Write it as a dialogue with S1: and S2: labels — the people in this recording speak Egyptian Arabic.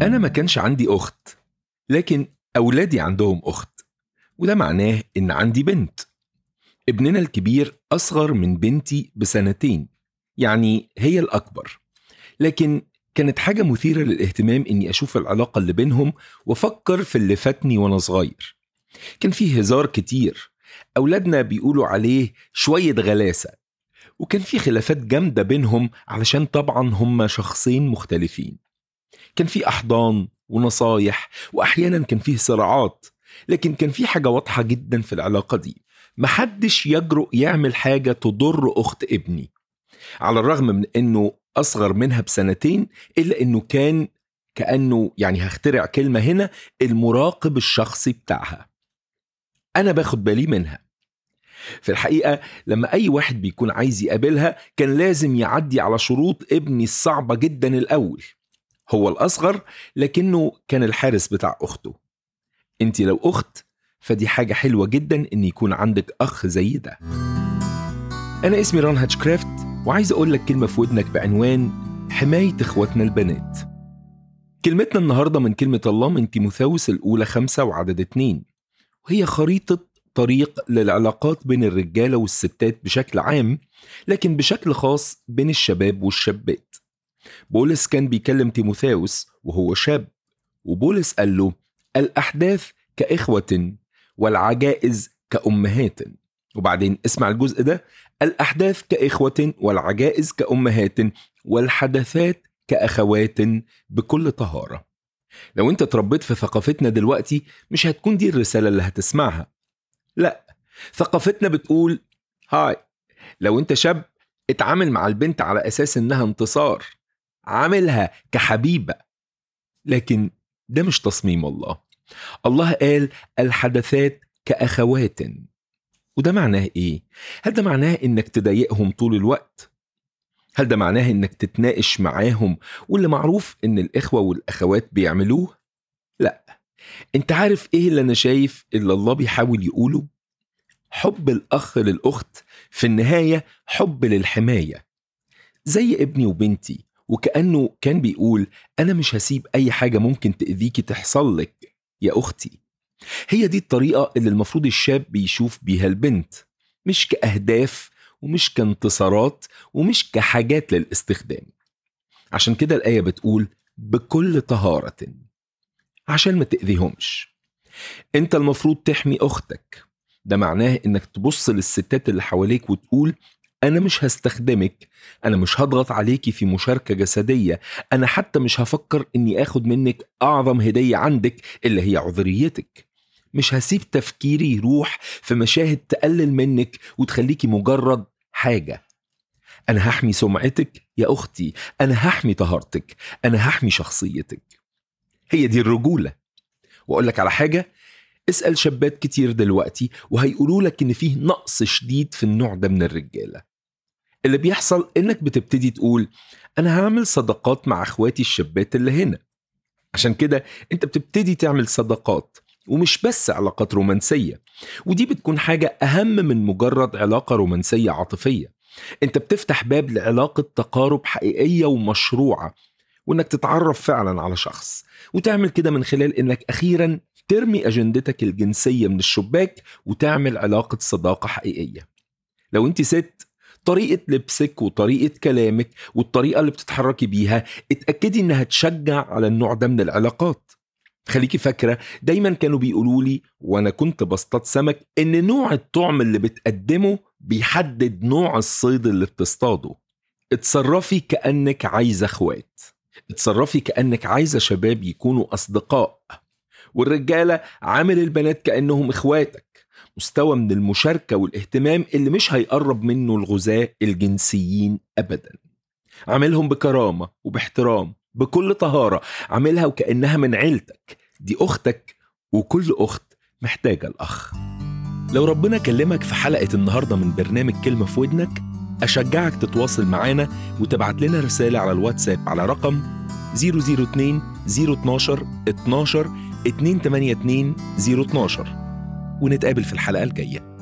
S1: أنا ما كانش عندي أخت لكن أولادي عندهم أخت وده معناه إن عندي بنت ابننا الكبير أصغر من بنتي بسنتين يعني هي الأكبر لكن كانت حاجة مثيرة للاهتمام إني أشوف العلاقة اللي بينهم وأفكر في اللي فاتني وأنا صغير كان فيه هزار كتير أولادنا بيقولوا عليه شوية غلاسة وكان في خلافات جامدة بينهم علشان طبعا هم شخصين مختلفين كان في أحضان ونصايح وأحيانا كان فيه صراعات لكن كان في حاجة واضحة جدا في العلاقة دي محدش يجرؤ يعمل حاجة تضر أخت ابني على الرغم من أنه أصغر منها بسنتين إلا أنه كان كأنه يعني هخترع كلمة هنا المراقب الشخصي بتاعها أنا باخد بالي منها في الحقيقة لما أي واحد بيكون عايز يقابلها كان لازم يعدي على شروط ابني الصعبة جدا الأول هو الأصغر لكنه كان الحارس بتاع أخته انت لو أخت فدي حاجة حلوة جدا إن يكون عندك أخ زي ده أنا اسمي ران هاتشكرافت وعايز أقول لك كلمة في ودنك بعنوان حماية إخواتنا البنات كلمتنا النهاردة من كلمة الله من تيموثاوس الأولى خمسة وعدد اتنين وهي خريطة طريق للعلاقات بين الرجالة والستات بشكل عام لكن بشكل خاص بين الشباب والشابات بولس كان بيكلم تيموثاوس وهو شاب وبولس قال له الأحداث كإخوة والعجائز كأمهات وبعدين اسمع الجزء ده الأحداث كإخوة والعجائز كأمهات والحدثات كأخوات بكل طهارة لو انت اتربيت في ثقافتنا دلوقتي مش هتكون دي الرسالة اللي هتسمعها لا ثقافتنا بتقول هاي لو انت شاب اتعامل مع البنت على اساس انها انتصار عاملها كحبيبة لكن ده مش تصميم الله الله قال الحدثات كأخوات وده معناه ايه؟ هل ده معناه انك تضايقهم طول الوقت؟ هل ده معناه انك تتناقش معاهم واللي معروف ان الاخوة والاخوات بيعملوه؟ لا انت عارف ايه اللي انا شايف اللي الله بيحاول يقوله؟ حب الاخ للاخت في النهاية حب للحماية زي ابني وبنتي وكأنه كان بيقول أنا مش هسيب أي حاجة ممكن تأذيكي تحصل لك يا أختي هي دي الطريقة اللي المفروض الشاب بيشوف بيها البنت مش كأهداف ومش كانتصارات ومش كحاجات للاستخدام عشان كده الآية بتقول بكل طهارة عشان ما تأذيهمش انت المفروض تحمي أختك ده معناه انك تبص للستات اللي حواليك وتقول أنا مش هستخدمك أنا مش هضغط عليكي في مشاركة جسدية أنا حتى مش هفكر إني آخد منك أعظم هدية عندك اللي هي عذريتك مش هسيب تفكيري يروح في مشاهد تقلل منك وتخليكي مجرد حاجة أنا هحمي سمعتك يا أختي أنا هحمي طهارتك أنا هحمي شخصيتك هي دي الرجولة وأقول لك على حاجة اسأل شابات كتير دلوقتي وهيقولوا لك إن فيه نقص شديد في النوع ده من الرجالة اللي بيحصل إنك بتبتدي تقول أنا هعمل صداقات مع إخواتي الشابات اللي هنا عشان كده أنت بتبتدي تعمل صداقات ومش بس علاقات رومانسية ودي بتكون حاجة أهم من مجرد علاقة رومانسية عاطفية أنت بتفتح باب لعلاقة تقارب حقيقية ومشروعة وإنك تتعرف فعلا على شخص وتعمل كده من خلال إنك أخيرا ترمي أجندتك الجنسية من الشباك وتعمل علاقة صداقة حقيقية لو أنت ست طريقة لبسك وطريقة كلامك والطريقة اللي بتتحركي بيها اتأكدي إنها تشجع على النوع ده من العلاقات خليكي فاكرة دايما كانوا بيقولوا لي وأنا كنت بصطاد سمك إن نوع الطعم اللي بتقدمه بيحدد نوع الصيد اللي بتصطاده اتصرفي كأنك عايزة اخوات اتصرفي كأنك عايزة شباب يكونوا أصدقاء والرجالة عامل البنات كأنهم إخواتك مستوى من المشاركة والاهتمام اللي مش هيقرب منه الغزاة الجنسيين أبدا عاملهم بكرامة وباحترام بكل طهارة عاملها وكأنها من عيلتك دي أختك وكل أخت محتاجة الأخ لو ربنا كلمك في حلقة النهاردة من برنامج كلمة في ودنك أشجعك تتواصل معانا وتبعت لنا رسالة على الواتساب على رقم 002 012 12 282 012 ونتقابل في الحلقة الجاية